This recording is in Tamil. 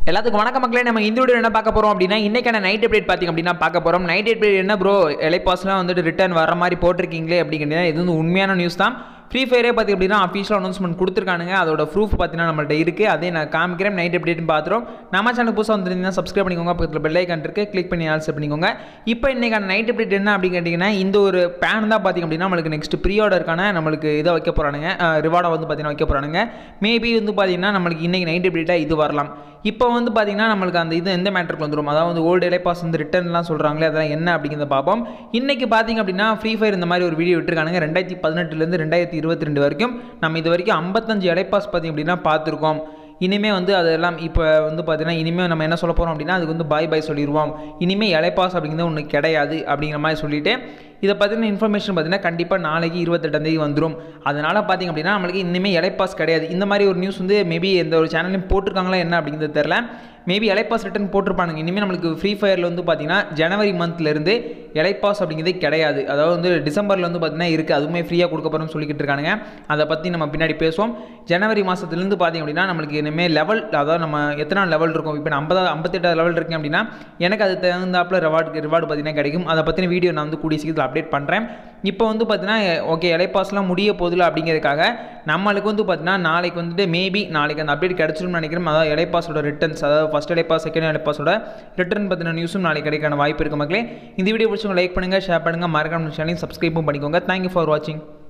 எல்லாத்துக்கும் வணக்கம் மக்களே நம்ம இந்த வீடியோ என்ன பார்க்க போறோம் அப்படின்னா இன்னைக்கான நைட் அப்டேட் பார்த்திங்க அப்படின்னா பார்க்க போறோம் நைட் அப்டேட் என்ன ப்ரோ எலைப்பாஸ்லாம் வந்துட்டு ரிட்டர்ன் வர மாதிரி போட்டிருக்கீங்களே அப்படிங்கிறது இது வந்து உண்மையான நியூஸ் தான் ஃப்ரீ ஃபயரே பார்த்திங்க அப்படின்னா அஃபீஷியல் அனௌன்ஸ்மெண்ட் கொடுத்துருக்கானுங்க அதோட ப்ரூஃப் பார்த்தீங்கன்னா நம்மள்ட்ட இருக்குது அதே நான் காமிக்கிறேன் நைட் அப்டேட்னு பார்த்துரும் நம்ம சேனல் புதுசாக வந்துருந்தீங்கன்னா சப்ஸ்கிரைப் பண்ணிக்கோங்க பக்கத்தில் பெல் ஐக்கான் இருக்குது கிளிக் பண்ணி ஆல்ஸ் பண்ணிக்கோங்க இப்போ இன்றைக்கான நைட் அப்டேட் என்ன அப்படின்னு கேட்டிங்கன்னா இந்த ஒரு பேன் தான் பார்த்திங்க அப்படின்னா நம்மளுக்கு நெக்ஸ்ட் ப்ரீ ஆர்டருக்கான நம்மளுக்கு இதை வைக்க போகிறானுங்க ரிவார்டை வந்து பார்த்தீங்கன்னா வைக்க போகிறானுங்க மேபி வந்து பார்த்தீங்கன்னா நம்மளுக்கு இன்றைக்கி நைட் அப்டேட்டாக இது வரலாம் இப்போ வந்து பார்த்தீங்கன்னா நம்மளுக்கு அந்த இது எந்த மேட்டருக்கு வந்துடும் அதாவது ஓல்டு இலைப்பாஸ் வந்து ரிட்டர்ன்லாம் சொல்கிறாங்களே அதெல்லாம் என்ன அப்படிங்கிறத பார்ப்போம் இன்றைக்கி பார்த்தீங்க அப்படின்னா ஃப்ரீ ஃபயர் இந்த மாதிரி ஒரு வீடியோ விட்டுருக்கானுங்க ரெண்டாயிரத்தி பதினெட்டுலேருந்து ரெண்டாயிரத்தி இருபத்தி ரெண்டு வரைக்கும் நம்ம இது வரைக்கும் ஐம்பத்தஞ்சு இலைப்பாஸ் பார்த்திங்க அப்படின்னா பார்த்துருக்கோம் இனிமேல் வந்து அதெல்லாம் இப்போ வந்து பார்த்தீங்கன்னா இனிமேல் நம்ம என்ன சொல்ல போகிறோம் அப்படின்னா அதுக்கு வந்து பாய் பாய் சொல்லிடுவோம் இனிமேல் இலைப்பாஸ் அப்படிங்கிறது ஒன்று கிடையாது அப்படிங்கிற மாதிரி சொல்லிட்டு இதை பற்றின இன்ஃபர்மேஷன் பார்த்தீங்கன்னா கண்டிப்பாக நாளைக்கு இருபத்தெட்டாந்தேதி வந்துடும் அதனால் பார்த்திங்க அப்படின்னா நம்மளுக்கு இனிமேல் இலைப்பாஸ் கிடையாது இந்த மாதிரி ஒரு நியூஸ் வந்து மேபி எந்த ஒரு சேனல்லையும் போட்டிருக்காங்களா என்ன அப்படிங்கிறது தெரில மேபி எலைப்பாஸ் ரிட்டன் போட்டிருப்பானுங்க இனிமேல் நம்மளுக்கு ஃப்ரீ ஃபயரில் வந்து பார்த்தீங்கன்னா ஜனவரி மந்த்லேருந்து எலைப்பாஸ் அப்படிங்கிறதே கிடையாது அதாவது வந்து டிசம்பரில் வந்து பார்த்தீங்கன்னா இருக்குது அதுவுமே ஃப்ரீயாக கொடுக்க போகிறோம்னு சொல்லிக்கிட்டு இருக்கானுங்க அதை பற்றி நம்ம பின்னாடி பேசுவோம் ஜனவரி மாதத்துலேருந்து பார்த்திங்க அப்படின்னா நம்மளுக்கு இனிமேல் லெவல் அதாவது நம்ம எத்தனை லெவல் இருக்கும் இப்போ நான் ஐம்பதாவது ஐம்பத்தெட்டாவது லெவல் இருக்கேன் அப்படின்னா எனக்கு அது தகுந்தாப்பில் ரிவார்டு ரிவார்டு பார்த்தீங்கன்னா கிடைக்கும் அதை பற்றின வீடியோ நான் வந்து கூடிய சீக்கிரத்தில் அப்டேட் பண்ணுறேன் இப்போ வந்து பார்த்தீங்கன்னா ஓகே இலைப்பாஸ்லாம் முடிய போதில்ல அப்படிங்கிறதுக்காக நம்மளுக்கு வந்து பார்த்தீங்கன்னா நாளைக்கு வந்துட்டு மேபி நாளைக்கு அந்த அப்டேட் கிடச்சிரும்னு நினைக்கிறேன் அதாவது இலைப்பாஸோட ரிட்டர்ன்ஸ் அதாவது ஃபஸ்ட் இலைப்பாஸ் செகண்ட் இலைப்பாஸோட ரிட்டர்ன் பற்றின நியூஸும் நாளைக்கு கிடைக்கான வாய்ப்பு இருக்குது மக்களே இந்த வீடியோ பிடிச்சவங்க லைக் பண்ணுங்கள் ஷேர் பண்ணுங்கள் மறக்காம சேனலையும் சப்ஸ்கிரைபும் பண்ணிக்கோங்க தேங்க்யூ ஃபார் வாட்சிங்